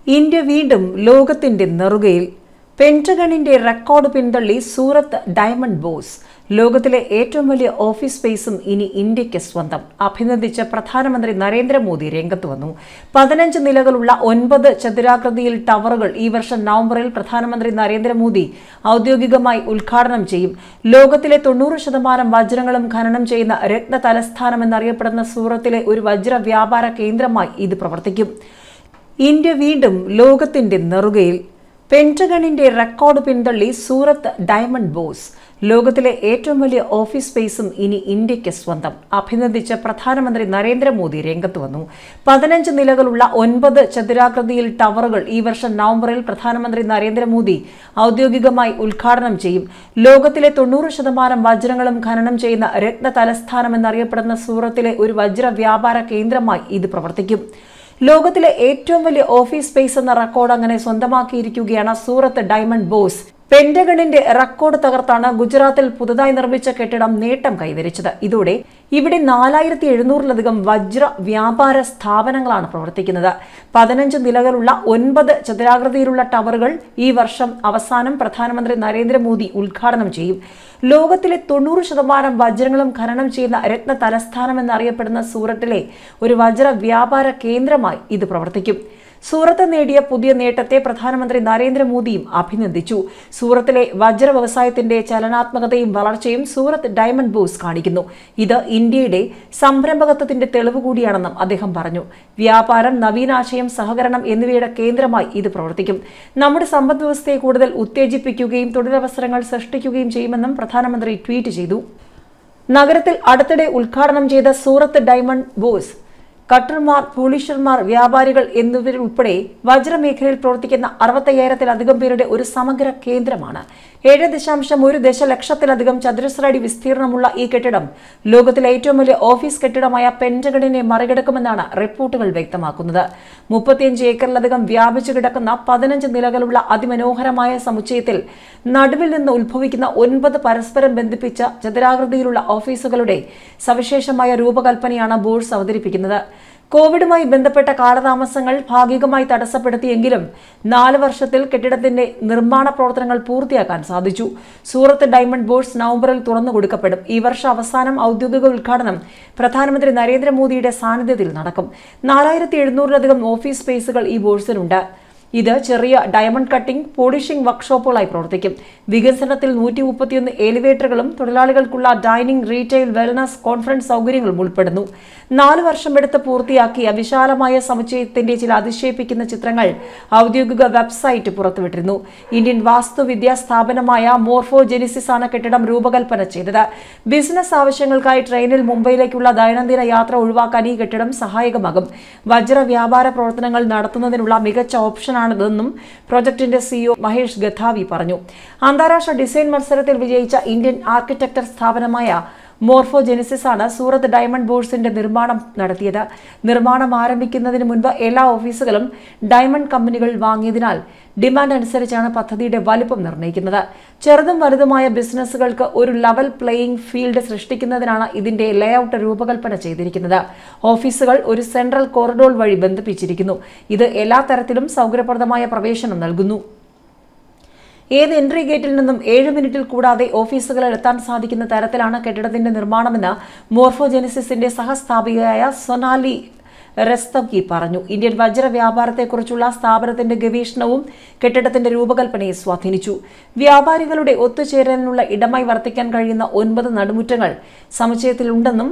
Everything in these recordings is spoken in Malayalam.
ഇന്ത്യ വീണ്ടും ലോകത്തിന്റെ നെറുകയിൽ പെൻറ്റഗണിന്റെ റെക്കോർഡ് പിന്തള്ളി സൂറത്ത് ഡയമണ്ട് ബോസ് ലോകത്തിലെ ഏറ്റവും വലിയ ഓഫീസ് സ്പേസും ഇനി ഇന്ത്യക്ക് സ്വന്തം അഭിനന്ദിച്ച പ്രധാനമന്ത്രി നരേന്ദ്രമോദി രംഗത്ത് വന്നു പതിനഞ്ച് നിലകളുള്ള ഒൻപത് ചതുരാകൃതിയിൽ ടവറുകൾ ഈ വർഷം നവംബറിൽ പ്രധാനമന്ത്രി നരേന്ദ്രമോദി ഔദ്യോഗികമായി ഉദ്ഘാടനം ചെയ്യും ലോകത്തിലെ തൊണ്ണൂറ് ശതമാനം വജ്രങ്ങളും ഖനനം ചെയ്യുന്ന രത്ന തലസ്ഥാനം എന്നറിയപ്പെടുന്ന സൂറത്തിലെ ഒരു വജ്ര വ്യാപാര കേന്ദ്രമായി ഇത് പ്രവർത്തിക്കും ഇന്ത്യ വീണ്ടും ലോകത്തിന്റെ നെറുകയിൽ പെൻറ്റഗണിന്റെ റെക്കോർഡ് പിന്തള്ളി സൂറത്ത് ഡയമണ്ട് ബോസ് ലോകത്തിലെ ഏറ്റവും വലിയ ഓഫീസ് സ്പേസും ഇനി ഇന്ത്യക്ക് സ്വന്തം അഭിനന്ദിച്ച പ്രധാനമന്ത്രി നരേന്ദ്രമോദി രംഗത്ത് വന്നു പതിനഞ്ച് നിലകളുള്ള ഒൻപത് ചതുരാകൃതിയിൽ ടവറുകൾ ഈ വർഷം നവംബറിൽ പ്രധാനമന്ത്രി നരേന്ദ്രമോദി ഔദ്യോഗികമായി ഉദ്ഘാടനം ചെയ്യും ലോകത്തിലെ തൊണ്ണൂറ് ശതമാനം വജ്രങ്ങളും ഖനനം ചെയ്യുന്ന രത്ന തലസ്ഥാനം എന്നറിയപ്പെടുന്ന സൂറത്തിലെ ഒരു വജ്ര വ്യാപാര കേന്ദ്രമായി ഇത് പ്രവർത്തിക്കും ലോകത്തിലെ ഏറ്റവും വലിയ ഓഫീസ് സ്പേസ് എന്ന റെക്കോർഡ് അങ്ങനെ സ്വന്തമാക്കിയിരിക്കുകയാണ് സൂറത്ത് ഡയമണ്ട് ബോസ് പെന്റഗണിന്റെ റെക്കോർഡ് തകർത്താണ് ഗുജറാത്തിൽ പുതുതായി നിർമ്മിച്ച കെട്ടിടം നേട്ടം കൈവരിച്ചത് ഇതോടെ ഇവിടെ നാലായിരത്തി എഴുന്നൂറിലധികം വജ്ര വ്യാപാര സ്ഥാപനങ്ങളാണ് പ്രവർത്തിക്കുന്നത് പതിനഞ്ച് നിലകളുള്ള ഒൻപത് ചതുരാകൃതിയിലുള്ള ടവറുകൾ ഈ വർഷം അവസാനം പ്രധാനമന്ത്രി നരേന്ദ്രമോദി ഉദ്ഘാടനം ചെയ്യും ലോകത്തിലെ തൊണ്ണൂറ് ശതമാനം വജ്രങ്ങളും ഖനനം ചെയ്യുന്ന രത്ന തലസ്ഥാനം എന്നറിയപ്പെടുന്ന സൂറത്തിലെ ഒരു വജ്ര വ്യാപാര കേന്ദ്രമായി ഇത് പ്രവർത്തിക്കും സൂറത്ത് നേടിയ പുതിയ നേട്ടത്തെ പ്രധാനമന്ത്രി നരേന്ദ്രമോദിയും അഭിനന്ദിച്ചു സൂറത്തിലെ വജ്ര വ്യവസായത്തിന്റെ ചലനാത്മകതയും വളർച്ചയും സൂറത്ത് ഡയമണ്ട് ബോസ് കാണിക്കുന്നു ഇത് ഇന്ത്യയുടെ സംരംഭകത്വത്തിന്റെ തെളിവ് കൂടിയാണെന്നും അദ്ദേഹം പറഞ്ഞു വ്യാപാരം നവീനാശയം സഹകരണം എന്നിവയുടെ കേന്ദ്രമായി ഇത് പ്രവർത്തിക്കും നമ്മുടെ സമ്പദ് വ്യവസ്ഥയെ കൂടുതൽ ഉത്തേജിപ്പിക്കുകയും തൊഴിലവസരങ്ങൾ സൃഷ്ടിക്കുകയും ചെയ്യുമെന്നും പ്രധാനമന്ത്രി ട്വീറ്റ് ചെയ്തു നഗരത്തിൽ അടുത്തിടെ ഉദ്ഘാടനം ചെയ്ത സൂറത്ത് ഡയമണ്ട് ബോസ് കട്ടർമാർ പോളിഷർമാർ വ്യാപാരികൾ എന്നിവരുൾപ്പെടെ വജ്രമേഖലയിൽ പ്രവർത്തിക്കുന്ന അറുപത്തയ്യായിരത്തിലധികം പേരുടെ ഒരു സമഗ്ര കേന്ദ്രമാണ് ഏഴ് ദശാംശം ഒരു ദശലക്ഷത്തിലധികം ചതുരശ്ര അടി വിസ്തീർണമുള്ള ഈ കെട്ടിടം ലോകത്തിലെ ഏറ്റവും വലിയ ഓഫീസ് കെട്ടിടമായ പെന്റഗണിനെ മറികടക്കുമെന്നാണ് റിപ്പോർട്ടുകൾ വ്യക്തമാക്കുന്നത് മുപ്പത്തിയഞ്ച് ഏക്കറിലധികം വ്യാപിച്ചു കിടക്കുന്ന പതിനഞ്ച് നിലകളുള്ള അതിമനോഹരമായ സമുച്ചയത്തിൽ നടുവിൽ നിന്ന് ഉത്ഭവിക്കുന്ന ഒൻപത് പരസ്പരം ബന്ധിപ്പിച്ച ചതുരാകൃതിയിലുള്ള ഓഫീസുകളുടെ സവിശേഷമായ രൂപകൽപ്പനയാണ് ബോർഡ്സ് അവതരിപ്പിക്കുന്നത് കോവിഡുമായി ബന്ധപ്പെട്ട കാലതാമസങ്ങൾ ഭാഗികമായി തടസ്സപ്പെടുത്തിയെങ്കിലും നാല് വർഷത്തിൽ കെട്ടിടത്തിന്റെ നിർമ്മാണ പ്രവർത്തനങ്ങൾ പൂർത്തിയാക്കാൻ സാധിച്ചു സൂറത്ത് ഡയമണ്ട് ബോർഡ്സ് നവംബറിൽ തുറന്നു കൊടുക്കപ്പെടും ഈ വർഷം അവസാനം ഔദ്യോഗിക ഉദ്ഘാടനം പ്രധാനമന്ത്രി നരേന്ദ്രമോദിയുടെ സാന്നിധ്യത്തിൽ നടക്കും നാലായിരത്തി എഴുന്നൂറിലധികം ഓഫീസ് സ്പേസുകൾ ഈ ബോർഡ്സിനുണ്ട് ഇത് ചെറിയ ഡയമണ്ട് കട്ടിംഗ് പോളിഷിംഗ് വർക്ക്ഷോപ്പുകളായി പ്രവർത്തിക്കും വികസനത്തിൽ നൂറ്റി മുപ്പത്തിയൊന്ന് എലിവേറ്ററുകളും തൊഴിലാളികൾക്കുള്ള ഡൈനിങ് റീറ്റെയിൽ വെൽനസ് കോൺഫറൻസ് സൗകര്യങ്ങളും ഉൾപ്പെടുന്നു നാല് വർഷമെടുത്ത് പൂർത്തിയാക്കിയ വിശാലമായ സമുച്ചയത്തിന്റെ ചില അതിശയിപ്പിക്കുന്ന ചിത്രങ്ങൾ ഔദ്യോഗിക വെബ്സൈറ്റ് പുറത്തുവിട്ടിരുന്നു ഇന്ത്യൻ വാസ്തുവിദ്യാ സ്ഥാപനമായ മോർഫോ ജെനിസിസ് ആണ് കെട്ടിടം രൂപകൽപ്പന ചെയ്തത് ബിസിനസ് ആവശ്യങ്ങൾക്കായി ട്രെയിനിൽ മുംബൈയിലേക്കുള്ള ദൈനംദിന യാത്ര ഒഴിവാക്കാൻ ഈ കെട്ടിടം സഹായകമാകും വജ്ര വ്യാപാര പ്രവർത്തനങ്ങൾ നടത്തുന്നതിനുള്ള മികച്ച ഓപ്ഷനാണിതെന്നും പ്രോജക്ടിന്റെ സിഇഒ മഹേഷ് ഗഥാവി പറഞ്ഞു അന്താരാഷ്ട്ര ഡിസൈൻ മത്സരത്തിൽ വിജയിച്ച ഇന്ത്യൻ ആർക്കിടെക്ചർ സ്ഥാപനമായ മോർഫോ ജെനിസിസ് ആണ് സൂറത്ത് ഡയമണ്ട് ബോർഡ്സിന്റെ നിർമ്മാണം നടത്തിയത് നിർമ്മാണം ആരംഭിക്കുന്നതിന് മുൻപ് എല്ലാ ഓഫീസുകളും ഡയമണ്ട് കമ്പനികൾ വാങ്ങിയതിനാൽ ഡിമാൻഡ് അനുസരിച്ചാണ് പദ്ധതിയുടെ വലുപ്പം നിർണ്ണയിക്കുന്നത് ചെറുതും വലുതുമായ ബിസിനസ്സുകൾക്ക് ഒരു ലെവൽ പ്ലേയിങ് ഫീൽഡ് സൃഷ്ടിക്കുന്നതിനാണ് ഇതിന്റെ ലേഔട്ട് രൂപകൽപ്പന ചെയ്തിരിക്കുന്നത് ഓഫീസുകൾ ഒരു സെൻട്രൽ കോറിഡോർ വഴി ബന്ധിപ്പിച്ചിരിക്കുന്നു ഇത് എല്ലാ തരത്തിലും സൗകര്യപ്രദമായ പ്രവേശനം നൽകുന്നു ഏത് എൻട്രി ഗേറ്റിൽ നിന്നും ഏഴ് മിനിറ്റിൽ കൂടാതെ ഓഫീസുകളിൽ എത്താൻ സാധിക്കുന്ന തരത്തിലാണ് കെട്ടിടത്തിന്റെ നിർമ്മാണമെന്ന് മോർഫോജെനിസിസിന്റെ സഹസ്ഥാപികയായ സൊനാലി റെസ്തവ്കി പറഞ്ഞു ഇന്ത്യൻ വജ്ര വ്യാപാരത്തെക്കുറിച്ചുള്ള സ്ഥാപനത്തിന്റെ ഗവേഷണവും കെട്ടിടത്തിന്റെ രൂപകൽപ്പനയെ സ്വാധീനിച്ചു വ്യാപാരികളുടെ ഒത്തുചേരലിനുള്ള ഇടമായി വർത്തിക്കാൻ കഴിയുന്ന ഒൻപത് നടുമുറ്റങ്ങൾ സമുച്ചയത്തിലുണ്ടെന്നും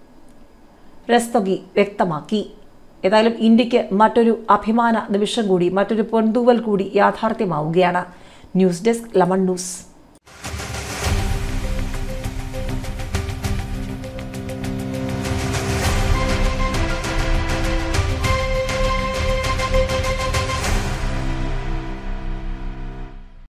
റെസ്തവി വ്യക്തമാക്കി ഏതായാലും ഇന്ത്യക്ക് മറ്റൊരു അഭിമാന നിമിഷം കൂടി മറ്റൊരു പൊന്തൂവൽ കൂടി യാഥാർത്ഥ്യമാവുകയാണ് ന്യൂസ് ഡെസ്ക് ലമൺ ന്യൂസ്